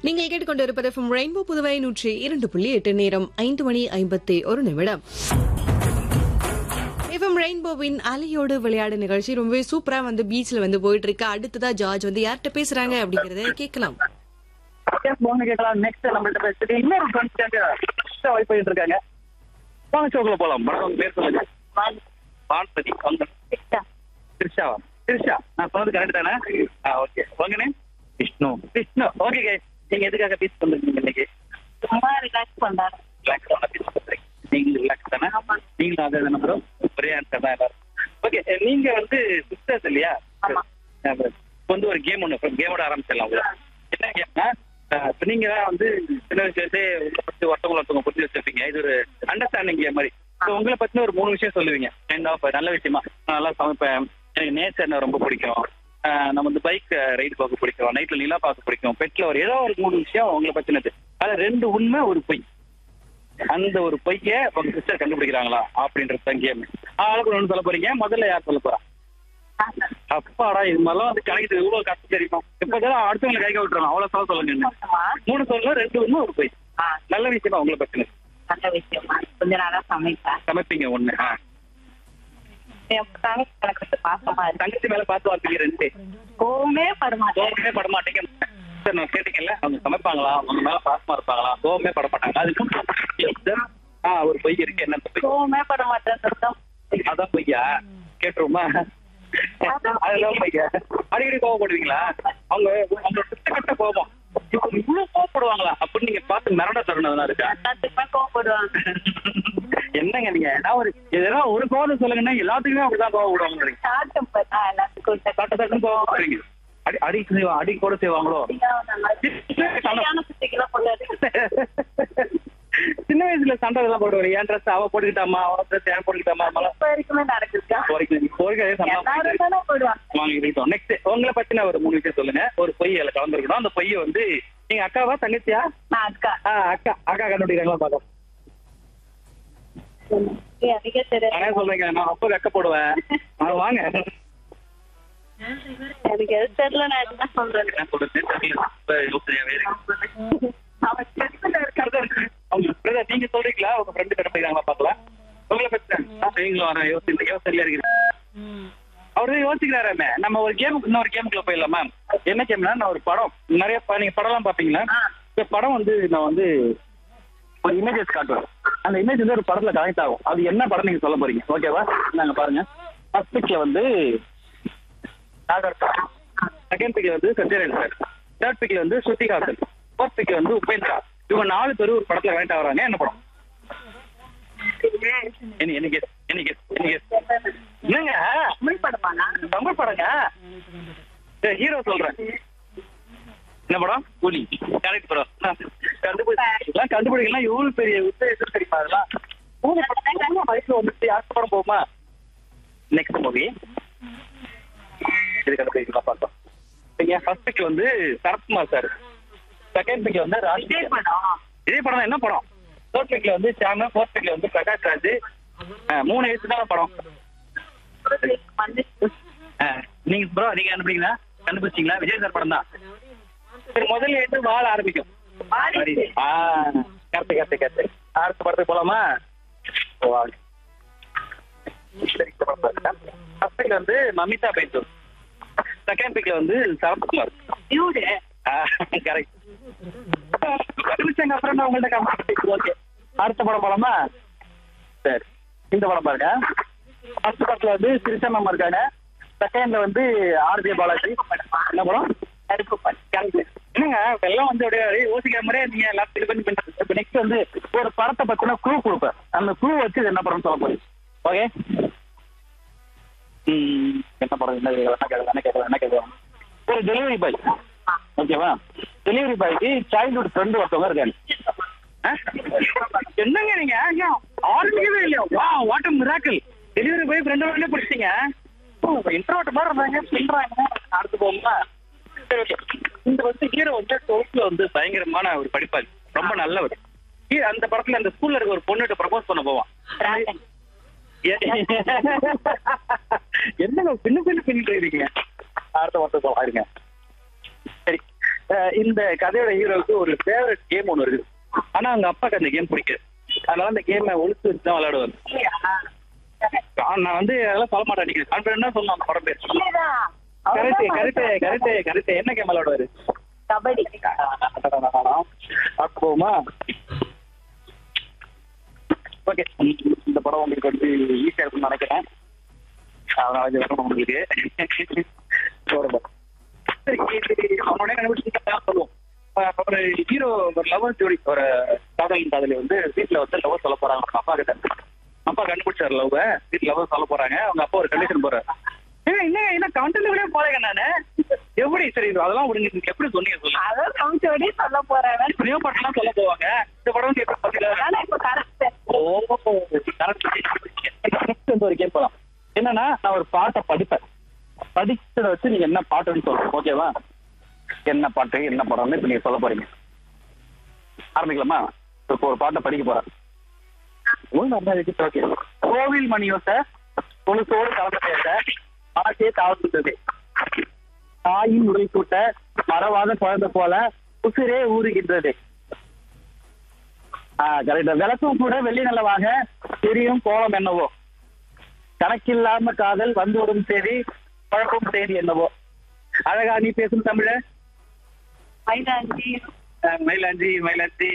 நீங்கள் கேட்டுக்கொண்டிருப்பது from rainbow Puduvai நூற்றி இரண்டு புள்ளி எட்டு நேரம் ஐந்து மணி ஐம்பத்தி ஒரு நிமிடம் எஃப்எம் ரெயின்போவின் அலையோடு விளையாடு நிகழ்ச்சி ரொம்பவே சூப்பரா வந்து பீச்ல வந்து போயிட்டு இருக்கு அடுத்ததா ஜார்ஜ் வந்து யார்கிட்ட பேசுறாங்க அப்படிங்கறத கேட்கலாம் போங்க கேட்கலாம் நெக்ஸ்ட் நம்மள்ட்ட பேசிட்டு இன்னொரு ஃப்ரெண்ட்ஸ் வாய்ப்பு போயிட்டு இருக்காங்க வாங்க ஷோக்குள்ள போலாம் மேடம் உங்க பேர் சொல்லுங்க வான்பதி அவங்க திரிஷாவா திரிஷா நான் சொன்னது கரெக்ட் தானே ஆ ஓகே உங்க நேம் விஷ்ணு விஷ்ணு ஓகே கே நீங்க எதுக்காக பீச் பண்ணிருக்கீங்க இன்னைக்கு சும்மா ரிலாக்ஸ் பண்றாரு ரிலாக்ஸ் பண்ண பீச் பண்றீங்க நீங்க ரிலாக்ஸ் தானே நீங்களும் அதே தானே ப்ரோ ஒரே ஆன்சர் தான் எல்லாரும் ஓகே நீங்க வந்து சிஸ்டர்ஸ் இல்லையா ஆமா. ஆ, bro. இப்ப வந்து ஒரு கேம் ஒன்று கேமோட ஆரம்பிச்சிடலாம் உங்களை என்ன கேம்னா இப்போ நீங்க தான் வந்து சின்ன வயசுலேருந்தே உங்களை பத்தி ஒருத்தவங்க ஒருத்தவங்க புரிஞ்சு வச்சிருப்பீங்க இது ஒரு அண்டர்ஸ்டாண்டிங் கேம் மாதிரி ஸோ உங்களை பத்தின ஒரு மூணு விஷயம் சொல்லுவீங்க கைண்ட் ஆஃப் நல்ல விஷயமா நான் நல்லா சமைப்பேன் எனக்கு நேச்சர் எனக்கு ரொம்ப பிடிக்கும் ஆஹ் நம்ம வந்து பைக் ரைடு பார்க்க பிடிக்கும் நைட்ல நிலா பார்க்க பிடிக்கும் பெட்ல ஒரு ஏதோ ஒரு மூணு விஷயம் உங்களை பத்தினது அது ரெண்டு உண்மை ஒரு பொய் அந்த ஒரு பொய்ய உங்க சிஸ்டர் கண்டுபிடிக்கிறாங்களா அப்படின்றது தான் கேம் ஆளுக்கு ஒன்று சொல்ல போறீங்க முதல்ல யார் சொல்ல போறா அப்பாடா இது மாதிரிலாம் வந்து கிடைக்குது இவ்வளவு கஷ்டம் தெரியுமா இப்பதான் அடுத்தவங்களை கைக்க விட்டுறோம் அவ்வளவு சொல்ல சொல்லுங்க என்ன. மூணு சொல்லலாம் ரெண்டு ஒண்ணு ஒரு பொய் ஆ, நல்ல விஷயமா உங்களை பத்தினது நல்ல விஷயமா கொஞ்ச நாளா சமைப்பேன் சமைப்பீங்க ஒண்ணு ஆ. என் தங்கச்சி கணக்கு பாசமா இருக்கு தங்கச்சி மேல பார்த்து வார்த்தைங்க ரெண்டு கோவமே படமாட்டேன் கோவமே பட மாட்டீங்க சார் நான் கேட்டீங்கல்ல அவங்க சமைப்பாங்களா அவங்க மேல பாசமா இருப்பாங்களா கோவமே பட மாட்டாங்க அதுக்கு ஆ ஒரு பொய் இருக்கு என்ன அந்த பொய் கோவமே படமாட்டேன் சொல்லிட்டோம் அதான் பொய்யா கேட்டுருமா அதெல்லாம் பொய்யா அடிக்கடி கோவப்படுவீங்களா அவங்க அவங்க சுத்தக்கட்ட கோபம் இவங்க இவ்வளவு கோவப்படுவாங்களா அப்படின்னு நீங்க பார்த்து மிரண்ட தருணம் இருக்கா எல்லாத்துக்குமே கோவப்படுவாங்க என்னங்க நீங்க ஏதாவது ஒரு எதனா ஒரு கோவம் சொல்லுங்கன்னா எல்லாத்துக்குமே அப்படிதான் கோவம் விடுவாங்க சாட்டம் பார்த்தா எல்லாத்துக்கும் தட்ட தட்டுன்னு கோவம் வரீங்க அடி அடி செய்வா- அடி கூட செய்வாங்களோ சரியான சுத்திக்கெல்லாம் பொண்ணு சின்ன வயசுல சண்டை எல்லாம் போடுவாரு என் ட்ரெஸ் அவ போட்டுக்கிட்டாமா அவன் ட்ரெஸ் ஏன் போட்டுக்கிட்டாமா மலம் இப்ப வரைக்குமே நடக்குதுக்கா கோரிக்கை எல்லாரும் தானே போடுவாங்க வாங்கிக்கிட்டோம் நெக்ஸ்ட் உங்களை பத்தின ஒரு மூணு விஷயம் சொல்லுங்க ஒரு பொய் அதுல கலந்துருக்கணும் அந்த பொய்யை வந்து நீங்க அக்காவா தங்கச்சியா நான் அக்கா ஆ அக்கா அக்கா கண்டுபிடிக்கிறாங்களா பாக்கலாம் அதிக தெரியாது நானே சொல்றீங்க நான் அப்போ அக்கா போடுவேன் ஆ, வாங்க எனக்கு எது தெரியல நான் என்ன சொல்றது என்ன சொல்றது தெரியல. ரொம்ப யோசனையாவே இருக்கு. அவன் டென்ஷன்ல இருக்காரு அவங்க brother, நீங்க சொல்றீங்களா உங்க ஃப்ரெண்டு கண்டுபிடிக்கிறாங்களா பாக்கலாம் உங்களை பத்தி நீங்களும் வர யோசனை யோசனையா இருக்குது அவரு யோசிக்கிறாராமே நம்ம ஒரு கேமுக்கு இன்னொரு கேமுக்குள்ள போயிடலாமா என்ன கேம்னா நான் ஒரு படம் நிறைய ப- நீங்க படம்லாம் பாப்பீங்களா இந்த படம் வந்து நான் வந்து ஒரு இமேஜஸ் காட்டுவேன் அந்த இமேஜ் வந்து ஒரு படத்துல கனெக்ட் ஆகும் அது என்ன படம் நீங்க சொல்ல போறீங்க ஓகேவா நாங்க பாருங்க ஃபர்ஸ்ட் பிக்ல வந்து நாகர் செகண்ட் பிக்ல வந்து சத்யராஜ் சார் தேர்ட் பிக்ல வந்து ஸ்ருதிஹாசன் ஃபோர்த் பிக்ல வந்து உபேந்திரா இவங்க நாலு பேரும் ஒரு படத்துல கனெக்ட் ஆகுறாங்க என்ன படம் என்ன என்ன guess? என்ன guess? என்ன guess? என்னங்க தமிழ் படமாண்ணா தமிழ் படங்க ஹீரோ சொல்றேன் என்ன படம் கூலி கரெக்ட் படம் கண்டுபிடிக்கலாம் கண்டுபிடிக்கலாம் எவ்வளவு பெரிய உத்தேசம் தெரியுமா அதெல்லாம் மூணு படம் மூணு வயசுல வந்துட்டு அடுத்த படம் போகுமா நெக்ஸ்ட் மூவி இது கண்டுபிடிக்கலாம் பார்த்தோம் நீங்க ஃபர்ஸ்ட் பிக் வந்து சரத்குமார் சார் செகண்ட் பிக் வந்து ராஜ் இதே படம் இதே படம் தான் என்ன படம் ஃபோர்த் பிக்ல வந்து சாம ஃபோர்த் பிக்ல வந்து பிரகாஷ் ராஜ் ஆ, மூணு வயசு தான் படம் வந்து ஆ, நீங்க ப்ரோ நீங்க கண்டுபிடிங்களா கண்டுபிடிச்சிங்களா விஜய் சார் படம் தான் சரி முதல்ல எடுத்து வாழ ஆரம்பிக்கும் வாரிசு. ஆ கரெக்ட் கரெக்ட் கரெக்ட் அடுத்த படத்துக்கு போலாமா ஓ, வாங்க. சரி, இந்த படம் பாருங்க. First pick ல வந்து மமிதா பைத்தூர் செகண்ட் பிக்ல வந்து சரத்குமார் டியூடு கரெக்ட் கண்டுபிடிச்சாங்க அப்புறம் நான் உங்கள்ட்ட கண்டுபிடிச்சு ஓகே அடுத்த படம் போலாமா சரி இந்த படம் பாருங்க ஃபர்ஸ்ட் படத்துல வந்து சிரிசா மேம் இருக்காங்க செகண்ட்ல வந்து ஆர்ஜே பாலாஜி என்ன படம் கருப்பு படம் கரெக்ட் என்னங்க இப்ப எல்லாம் வந்து அப்படியே அப்படியே யோசிக்கிற மாதிரியே நீங்க எல்லாம் இது பண்ணி பண்ணி இப்போ நெக்ஸ்ட் வந்து ஒரு படத்தை பத்தின குழு கொடுப்பேன் அந்த குழு வச்சு இது என்ன படம் சொல்ல போறீங்க ஓகே ம் என்ன படம் என்ன கேட்கலாம் என்ன கேட்கலாம் என்ன கேட்கலாம் ஒரு டெலிவரி பாய் ஓகேவா டெலிவரி பாய்க்கு சைல்ட்ஹுட் ஃப்ரெண்டு ஒருத்தவங்க இருக்காங்க ஆ? என்னங்க நீங்க ஐயா, ஆரம்பிக்கவே இல்லையா வா what miracle delivery boy friend உடனே பிடிச்சிங்க இன்ட்ரோட் மாதிரி இருந்தாங்க சொல்றாங்க அடுத்து போகுமா சரி ஓகே இந்த வந்து ஹீரோ வந்து டுவெல்த்ல வந்து பயங்கரமான ஒரு படிப்பாளி ரொம்ப நல்லவர் ஹீ- அந்த படத்துல அந்த ஸ்கூல்ல இருக்க ஒரு பொண்ணுகிட்ட ப்ரப்போஸ் பண்ண போவான் டிராகன் என்னங்க பின்ன பின்ன பின்னிட்டு இருக்கீங்க அடுத்த வருஷம் போலாம் இருங்க சரி அஹ் இந்த கதையோட ஹீரோவுக்கு ஒரு ஃபேவரட் கேம் ஒன்று இருக்குது ஆனா அவங்க அப்பாக்கு அந்த கேம் பிடிக்காது அதனால அந்த கேமை ஒழிச்சு வச்சு தான் விளையாடுவார் நான் வந்து அதெல்லாம் சொல்ல மாட்டேன் நீங்க கான்பிடண்டா சொல்லலாம் அந்த படம் பேர் கரெக்ட் கரெக்ட் கரெக்ட் கரெக்ட் என்ன கேம் விளையாடுவாரு கபடி போமா ஓகே இந்த படம் உங்களுக்கு வந்து ஈஸியா இருக்கும்னு நினைக்கிறேன் அதனால இது வரும் உங்களுக்கு போடுங்க. சரி இது அவனோட கண்டுபிடிச்சு சொல்லுவோம் அஹ் ஒரு ஹீரோ ஒரு லவர் ஜோடி ஒரு காதல் காதலி வந்து வீட்டுல வந்து லவர் சொல்ல போறாங்க அவங்க அப்பா கிட்ட அப்பா கண்டுபிடிச்சாரு லவ் வீட்டுல லவர் சொல்ல போறாங்க அவங்க அப்பா ஒரு கண்டிஷன் போறாரு ஏங்க என்ன என்ன கவுண்டர்ல கூட போறேங்க நானு எப்படி சரி இது அதெல்லாம் விடுங்க நீங்க எப்படி சொன்னீங்க சொல்லுங்க அதான் கமிச்சோடி சொல்ல போறேன் எத்தனையோ படம்லாம் சொல்ல போவாங்க இந்த படம் வந்து எப்படி பாத்தீங்களா ஆனா இப்ப கரெக்ட் ஓ கரெக்ட் ஒரு கேம் போலாம் என்னன்னா நான் ஒரு பாட்டை படிப்பேன் படிச்சதை வச்சு நீங்க என்ன பாட்டுன்னு சொல்லணும் ஓகேவா என்ன பாட்டு என்ன படம்னு இப்ப நீங்க சொல்ல போறீங்க ஆரம்பிக்கலாமா இப்போ ஒரு பாட்டை படிக்க போறேன் ஓகே கோவில் மணியோச கொலுசோடு கலந்த பேச மனசே தாழ்ந்தது தாயின் உடல் கூட்ட மறவாத குழந்தை போல உசிரே ஊறுகின்றது கரெக்டா விளக்கும் கூட வெள்ளி நிலவாக தெரியும் கோலம் என்னவோ கணக்கில்லாம காதல் வந்துவிடும் செய்தி பழக்கும் செய்தி என்னவோ அழகா நீ பேசும் தமிழ மைதாஞ்சி மயிலாஞ்சி மயிலாஞ்சி